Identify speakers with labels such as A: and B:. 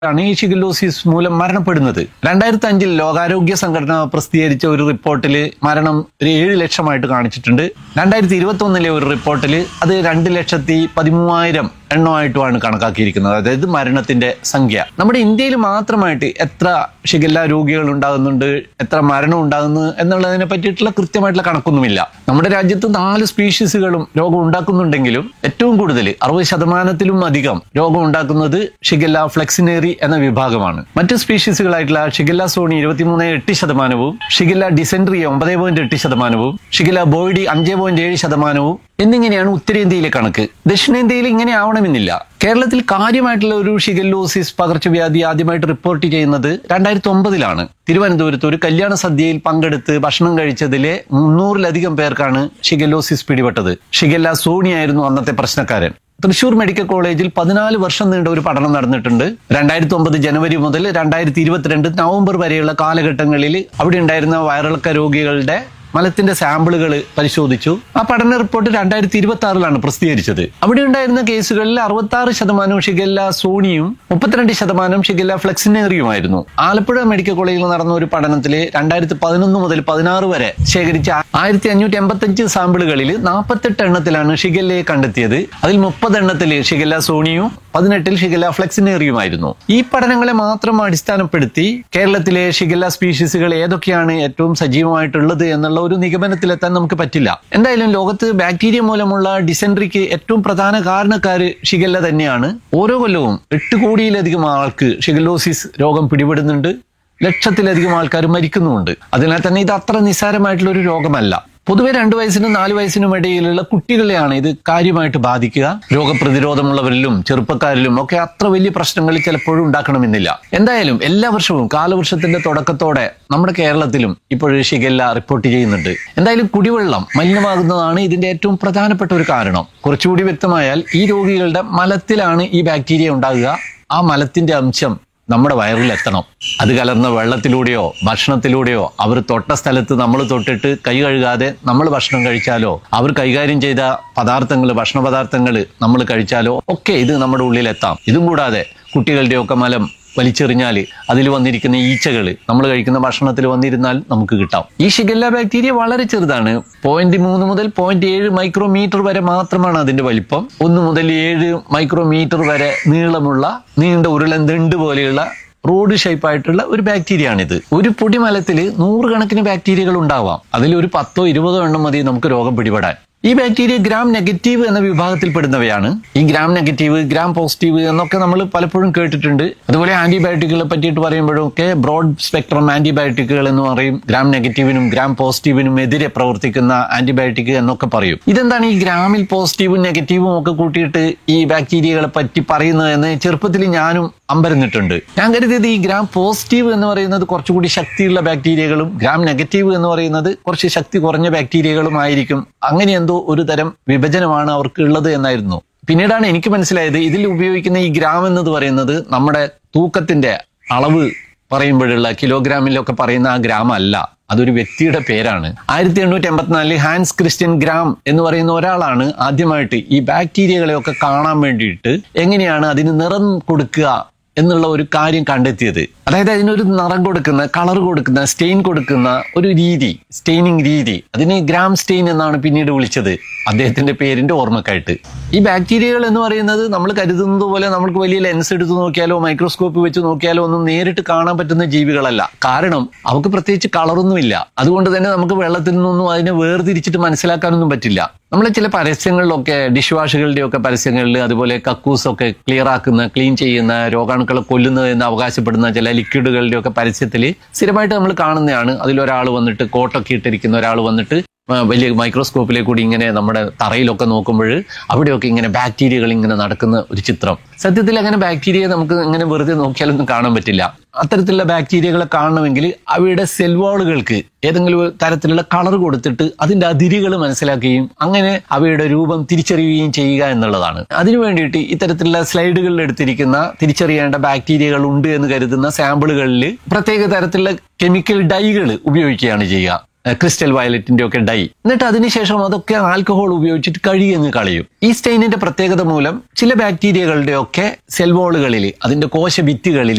A: ആണ് ഈ ഷിഗല്ലോസിസ് മൂലം മരണപ്പെടുന്നത് രണ്ടായിരത്തി അഞ്ചിൽ ലോകാരോഗ്യ സംഘടന പ്രസിദ്ധീകരിച്ച ഒരു റിപ്പോർട്ടിൽ മരണം ഒരു ഏഴ് ലക്ഷമായിട്ട് കാണിച്ചിട്ടുണ്ട് രണ്ടായിരത്തി ഇരുപത്തി ഒന്നിലെ ഒരു റിപ്പോർട്ടിൽ അത് രണ്ട് ലക്ഷത്തി പതിമൂവായിരം എണ്ണമായിട്ടുമാണ് കണക്കാക്കിയിരിക്കുന്നത് അതായത് മരണത്തിന്റെ സംഖ്യ നമ്മുടെ ഇന്ത്യയിൽ മാത്രമായിട്ട് എത്ര ഷിഗല്ല രോഗികൾ ഉണ്ടാകുന്നുണ്ട് എത്ര മരണം ഉണ്ടാകുന്നു എന്നുള്ളതിനെ പറ്റിയിട്ടുള്ള കൃത്യമായിട്ടുള്ള കണക്കൊന്നുമില്ല നമ്മുടെ രാജ്യത്ത് നാല് സ്പീഷീസുകളും രോഗം ഉണ്ടാക്കുന്നുണ്ടെങ്കിലും ഏറ്റവും കൂടുതൽ അറുപത് ശതമാനത്തിലും അധികം രോഗം ഉണ്ടാക്കുന്നത് ഷിഗല്ല ഫ്ലെക്സിനേറി എന്ന വിഭാഗമാണ് മറ്റ് സ്പീഷീസുകളായിട്ടുള്ള ഷിഗല്ല സോണി ഇരുപത്തിമൂന്ന് എട്ട് ശതമാനവും ഷിഗല്ല ഡിസെൻട്രി ഒമ്പത് പോയിന്റ് എട്ട് ശതമാനവും ഷിഗല്ല ബോയ്ഡി അഞ്ച് പോയിന്റ് ഏഴ് ശതമാനവും എന്നിങ്ങനെയാണ് ഉത്തരേന്ത്യയിലെ കണക്ക് ദക്ഷിണേന്ത്യയിൽ ഇങ്ങനെ ആവണമെന്നില്ല കേരളത്തിൽ കാര്യമായിട്ടുള്ള ഒരു ഷിഗല്ലോസിസ് പകർച്ചവ്യാധി ആദ്യമായിട്ട് റിപ്പോർട്ട് ചെയ്യുന്നത് രണ്ടായിരത്തി ഒമ്പതിലാണ് തിരുവനന്തപുരത്ത് ഒരു കല്യാണ സദ്യയിൽ പങ്കെടുത്ത് ഭക്ഷണം കഴിച്ചതിലെ മുന്നൂറിലധികം പേർക്കാണ് ഷിഗല്ലോസിസ് പിടിപെട്ടത് ഷിഗല്ല സോണിയായിരുന്നു അന്നത്തെ പ്രശ്നക്കാരൻ തൃശൂർ മെഡിക്കൽ കോളേജിൽ പതിനാല് വർഷം നീണ്ട ഒരു പഠനം നടന്നിട്ടുണ്ട് രണ്ടായിരത്തി ഒമ്പത് ജനുവരി മുതൽ രണ്ടായിരത്തി ഇരുപത്തിരണ്ട് നവംബർ വരെയുള്ള കാലഘട്ടങ്ങളിൽ അവിടെ ഉണ്ടായിരുന്ന വയറിളക്ക രോഗികളുടെ മലത്തിന്റെ സാമ്പിളുകൾ പരിശോധിച്ചു ആ പഠന റിപ്പോർട്ട് രണ്ടായിരത്തി ഇരുപത്തി ആറിലാണ് പ്രസിദ്ധീകരിച്ചത് അവിടെ ഉണ്ടായിരുന്ന കേസുകളിൽ അറുപത്തി ആറ് ശതമാനം ഷിഗല്ല സോണിയും മുപ്പത്തിരണ്ട് ശതമാനം ഷിഗല്ല ഫ്ലെക്സിനേറിയുമായിരുന്നു ആലപ്പുഴ മെഡിക്കൽ കോളേജിൽ നടന്ന ഒരു പഠനത്തിൽ രണ്ടായിരത്തി പതിനൊന്ന് മുതൽ പതിനാറ് വരെ ശേഖരിച്ച ആയിരത്തി അഞ്ഞൂറ്റി എൺപത്തഞ്ച് സാമ്പിളുകളിൽ നാൽപ്പത്തെട്ട് എണ്ണത്തിലാണ് ഷിഗല്ലയെ കണ്ടെത്തിയത് അതിൽ മുപ്പത് എണ്ണത്തിൽ ഷിഗല്ല സോണിയും പതിനെട്ടിൽ ഷിഗല്ല ഫ്ലെക്സിനേറിയുമായിരുന്നു ഈ പഠനങ്ങളെ മാത്രം അടിസ്ഥാനപ്പെടുത്തി കേരളത്തിലെ ഷിഗല്ല സ്പീഷീസുകൾ ഏതൊക്കെയാണ് ഏറ്റവും സജീവമായിട്ടുള്ളത് എന്നുള്ള ഒരു നിഗമനത്തിലെത്താൻ നമുക്ക് പറ്റില്ല എന്തായാലും ലോകത്ത് ബാക്ടീരിയ മൂലമുള്ള ഡിസെൻട്രിക്ക് ഏറ്റവും പ്രധാന കാരണക്കാര് ഷിഗല്ല തന്നെയാണ് ഓരോ കൊല്ലവും എട്ട് കോടിയിലധികം ആൾക്ക് ഷിഗല്ലോസിസ് രോഗം പിടിപെടുന്നുണ്ട് ലക്ഷത്തിലധികം ആൾക്കാർ മരിക്കുന്നുമുണ്ട് അതിനാൽ തന്നെ ഇത് അത്ര നിസ്സാരമായിട്ടുള്ള ഒരു രോഗമല്ല പൊതുവെ രണ്ടു വയസ്സിനും നാല് വയസ്സിനും ഇടയിലുള്ള കുട്ടികളെയാണ് ഇത് കാര്യമായിട്ട് ബാധിക്കുക രോഗപ്രതിരോധമുള്ളവരിലും ചെറുപ്പക്കാരിലും ഒക്കെ അത്ര വലിയ പ്രശ്നങ്ങൾ ചിലപ്പോഴും ഉണ്ടാക്കണമെന്നില്ല എന്തായാലും എല്ലാ വർഷവും കാലവർഷത്തിന്റെ തുടക്കത്തോടെ നമ്മുടെ കേരളത്തിലും ഇപ്പോഴും ഷിഗല്ല റിപ്പോർട്ട് ചെയ്യുന്നുണ്ട് എന്തായാലും കുടിവെള്ളം മലിനമാകുന്നതാണ് ഇതിന്റെ ഏറ്റവും പ്രധാനപ്പെട്ട ഒരു കാരണം കുറച്ചുകൂടി വ്യക്തമായാൽ ഈ രോഗികളുടെ മലത്തിലാണ് ഈ ബാക്ടീരിയ ഉണ്ടാകുക ആ മലത്തിന്റെ അംശം നമ്മുടെ വയറിൽ എത്തണം അത് കലർന്ന വെള്ളത്തിലൂടെയോ ഭക്ഷണത്തിലൂടെയോ അവർ തൊട്ട സ്ഥലത്ത് നമ്മൾ തൊട്ടിട്ട് കൈ കഴുകാതെ നമ്മൾ ഭക്ഷണം കഴിച്ചാലോ അവർ കൈകാര്യം ചെയ്ത പദാർത്ഥങ്ങൾ ഭക്ഷണ പദാർത്ഥങ്ങൾ നമ്മൾ കഴിച്ചാലോ ഒക്കെ ഇത് നമ്മുടെ ഉള്ളിൽ എത്താം ഇതും കൂടാതെ കുട്ടികളുടെയൊക്കെ മലം വലിച്ചെറിഞ്ഞാൽ അതിൽ വന്നിരിക്കുന്ന ഈച്ചകൾ നമ്മൾ കഴിക്കുന്ന ഭക്ഷണത്തിൽ വന്നിരുന്നാൽ നമുക്ക് കിട്ടാം ഈ ഷിഗല്ല ബാക്ടീരിയ വളരെ ചെറുതാണ് പോയിന്റ് മൂന്ന് മുതൽ പോയിന്റ് ഏഴ് മൈക്രോമീറ്റർ വരെ മാത്രമാണ് അതിന്റെ വലിപ്പം ഒന്ന് മുതൽ ഏഴ് മൈക്രോമീറ്റർ വരെ നീളമുള്ള നീണ്ട ഉരുളൻ ദണ്ട് പോലെയുള്ള റോഡ് ഷേപ്പ് ആയിട്ടുള്ള ഒരു ബാക്ടീരിയ ആണിത് ഒരു പൊടിമലത്തിൽ നൂറുകണക്കിന് ബാക്ടീരിയകൾ ഉണ്ടാവാം അതിൽ ഒരു പത്തോ ഇരുപതോ എണ്ണം മതി നമുക്ക് രോഗം പിടിപെടാൻ ഈ ബാക്ടീരിയ ഗ്രാം നെഗറ്റീവ് എന്ന വിഭാഗത്തിൽപ്പെടുന്നവയാണ് ഈ ഗ്രാം നെഗറ്റീവ് ഗ്രാം പോസിറ്റീവ് എന്നൊക്കെ നമ്മൾ പലപ്പോഴും കേട്ടിട്ടുണ്ട് അതുപോലെ ആന്റിബയോട്ടിക്കുകളെ പറ്റിയിട്ട് പറയുമ്പോഴും ഒക്കെ ബ്രോഡ് സ്പെക്ട്രം ആന്റിബയോട്ടിക്കുകൾ എന്ന് പറയും ഗ്രാം നെഗറ്റീവിനും ഗ്രാം പോസിറ്റീവിനും എതിരെ പ്രവർത്തിക്കുന്ന ആന്റിബയോട്ടിക് എന്നൊക്കെ പറയും ഇതെന്താണ് ഈ ഗ്രാമിൽ പോസിറ്റീവും നെഗറ്റീവും ഒക്കെ കൂട്ടിയിട്ട് ഈ ബാക്ടീരിയകളെ പറ്റി പറയുന്നത് എന്ന് ചെറുപ്പത്തിൽ ഞാനും അമ്പരന്നിട്ടുണ്ട് ഞാൻ കരുതിയത് ഈ ഗ്രാം പോസിറ്റീവ് എന്ന് പറയുന്നത് കുറച്ചുകൂടി ശക്തിയുള്ള ബാക്ടീരിയകളും ഗ്രാം നെഗറ്റീവ് എന്ന് പറയുന്നത് കുറച്ച് ശക്തി കുറഞ്ഞ ബാക്ടീരിയകളും ആയിരിക്കും അങ്ങനെ എന്തോ ഒരു തരം വിഭജനമാണ് അവർക്ക് ഉള്ളത് എന്നായിരുന്നു പിന്നീടാണ് എനിക്ക് മനസ്സിലായത് ഇതിൽ ഉപയോഗിക്കുന്ന ഈ ഗ്രാം എന്നത് പറയുന്നത് നമ്മുടെ തൂക്കത്തിന്റെ അളവ് പറയുമ്പോഴുള്ള കിലോഗ്രാമിലൊക്കെ പറയുന്ന ആ ഗ്രാം അല്ല അതൊരു വ്യക്തിയുടെ പേരാണ് ആയിരത്തി എണ്ണൂറ്റി എൺപത്തിനാലിൽ ഹാൻസ് ക്രിസ്ത്യൻ ഗ്രാം എന്ന് പറയുന്ന ഒരാളാണ് ആദ്യമായിട്ട് ഈ ബാക്ടീരിയകളെയൊക്കെ കാണാൻ വേണ്ടിയിട്ട് എങ്ങനെയാണ് അതിന് നിറം കൊടുക്കുക എന്നുള്ള ഒരു കാര്യം കണ്ടെത്തിയത് അതായത് അതിനൊരു നിറം കൊടുക്കുന്ന കളർ കൊടുക്കുന്ന സ്റ്റെയിൻ കൊടുക്കുന്ന ഒരു രീതി സ്റ്റെയിനിങ് രീതി അതിന് ഗ്രാം സ്റ്റെയിൻ എന്നാണ് പിന്നീട് വിളിച്ചത് അദ്ദേഹത്തിന്റെ പേരിന്റെ ഓർമ്മക്കായിട്ട് ഈ ബാക്ടീരിയകൾ എന്ന് പറയുന്നത് നമ്മൾ കരുതുന്നത് പോലെ നമുക്ക് വലിയ ലെൻസ് എടുത്ത് നോക്കിയാലോ മൈക്രോസ്കോപ്പ് വെച്ച് നോക്കിയാലോ ഒന്നും നേരിട്ട് കാണാൻ പറ്റുന്ന ജീവികളല്ല കാരണം അവർക്ക് പ്രത്യേകിച്ച് കളറൊന്നുമില്ല അതുകൊണ്ട് തന്നെ നമുക്ക് വെള്ളത്തിൽ നിന്നൊന്നും അതിനെ വേർതിരിച്ചിട്ട് മനസ്സിലാക്കാനൊന്നും പറ്റില്ല നമ്മൾ ചില പരസ്യങ്ങളിലൊക്കെ ഡിഷ് വാഷുകളുടെ ഒക്കെ പരസ്യങ്ങളിൽ അതുപോലെ കക്കൂസ് ഒക്കെ ക്ലിയർ ആക്കുന്ന ക്ലീൻ ചെയ്യുന്ന രോഗാണുക്കളെ കൊല്ലുന്നത് എന്ന് അവകാശപ്പെടുന്ന ചില ലിക്വിഡുകളുടെ ഒക്കെ പരസ്യത്തിൽ സ്ഥിരമായിട്ട് നമ്മൾ കാണുന്നതാണ് അതിലൊരാൾ വന്നിട്ട് കോട്ടൊക്കെ ഇട്ടിരിക്കുന്ന ഒരാൾ വന്നിട്ട് ആ, വലിയ മൈക്രോസ്കോപ്പിലെ കൂടി ഇങ്ങനെ നമ്മുടെ തറയിലൊക്കെ നോക്കുമ്പോൾ അവിടെയൊക്കെ ഇങ്ങനെ ബാക്ടീരിയകൾ ഇങ്ങനെ നടക്കുന്ന ഒരു ചിത്രം സത്യത്തിൽ അങ്ങനെ ബാക്ടീരിയയെ നമുക്ക് ഇങ്ങനെ വെറുതെ നോക്കിയാലൊന്നും കാണാൻ പറ്റില്ല അത്തരത്തിലുള്ള ബാക്ടീരിയകളെ കാണണമെങ്കിൽ അവയുടെ സെൽവാളുകൾക്ക് ഏതെങ്കിലും ഒരു തരത്തിലുള്ള കളർ കൊടുത്തിട്ട് അതിന്റെ അതിരുകൾ മനസ്സിലാക്കുകയും അങ്ങനെ അവയുടെ രൂപം തിരിച്ചറിയുകയും ചെയ്യുക എന്നുള്ളതാണ് അതിനു വേണ്ടിയിട്ട് ഇത്തരത്തിലുള്ള സ്ലൈഡുകളിൽ എടുത്തിരിക്കുന്ന തിരിച്ചറിയേണ്ട ബാക്ടീരിയകൾ ഉണ്ട് എന്ന് കരുതുന്ന സാമ്പിളുകളിൽ പ്രത്യേക തരത്തിലുള്ള കെമിക്കൽ ഡൈകൾ ഉപയോഗിക്കുകയാണ് ചെയ്യുക ക്രിസ്റ്റൽ വയലറ്റിന്റെ ഒക്കെ ഡൈ എന്നിട്ട് അതിനുശേഷം അതൊക്കെ ആൽക്കഹോൾ ഉപയോഗിച്ചിട്ട് കഴുകിയങ്ങ് കളയും ഈ സ്റ്റെയിനിന്റെ പ്രത്യേകത മൂലം ചില ബാക്ടീരിയകളുടെ ഒക്കെ സെൽവോളുകളിൽ അതിന്റെ കോശ ഭിത്തികളിൽ